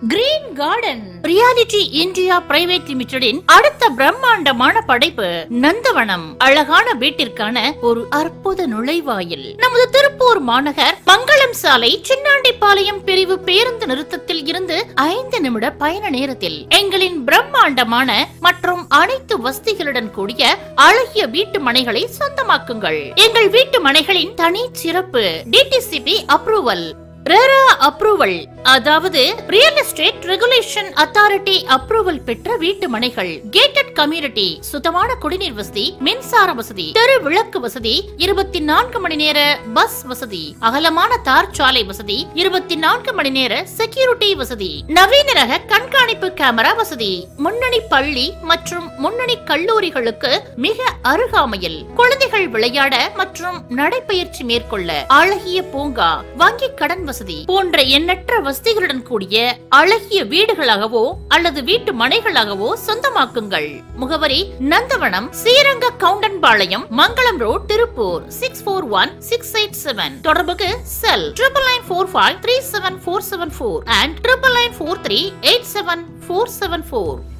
green Garden Reality India Private லிமிடெடின் அடுத்த பிரம்மாண்டமான படைப்பு நந்தவனம் அழகான வீட்டிற்கான ஒரு அற்புத நுழைவாயில் நமது திருப்பூர் மாநகர் மங்களம் சாலை சின்னாண்டிப்பாளையம் பிரிவு பேருந்து நிறுத்தத்தில் இருந்து ஐந்து நிமிட பயண நேரத்தில் எங்களின் பிரம்மாண்டமான மற்றும் அனைத்து வசதிகளுடன் கூடிய அழகிய வீட்டு மனைகளை சொந்தமாக்குங்கள் எங்கள் வீட்டு மனைகளின் தனி சிறப்பு டிடிசிபி அப்ரூவல் ரெரா அப்ரூவல் அதாவது real estate regulation authority approval பெற்ற வீட்டு மனைகள் கேட்டட் கம்யூனிட்டி சுத்தமான குடிநீர் வசதி மின்சார வசதி தெரு விளக்கு வசதி இருபத்தி நான்கு மணி நேர பஸ் வசதி அகலமான தார் சாலை வசதி இருபத்தி நான்கு மணி நேர செக்யூரிட்டி வசதி நவீன ரக கண்காணிப்பு கேமரா வசதி முன்னணி பள்ளி மற்றும் முன்னணி கல்லூரிகளுக்கு மிக அருகாமையில் குழந்தைகள் விளையாட மற்றும் நடைப்பயிற்சி மேற்கொள்ள அழகிய பூங்கா வங்கி கடன் வசதி போன்ற எண்ணற்ற வசதிகளுடன் கூடிய அழகிய வீடுகளாகவோ அல்லது வீட்டு மனைகளாகவோ சொந்தமாக்குங்கள் முகவரி Nandavanam Sriranga Goundampalayam Mangalam road Tiruppur six four one six eight seven தொடர்புக்கு cell triple nine four five three seven four seven four and triple nine four three eight seven four seven four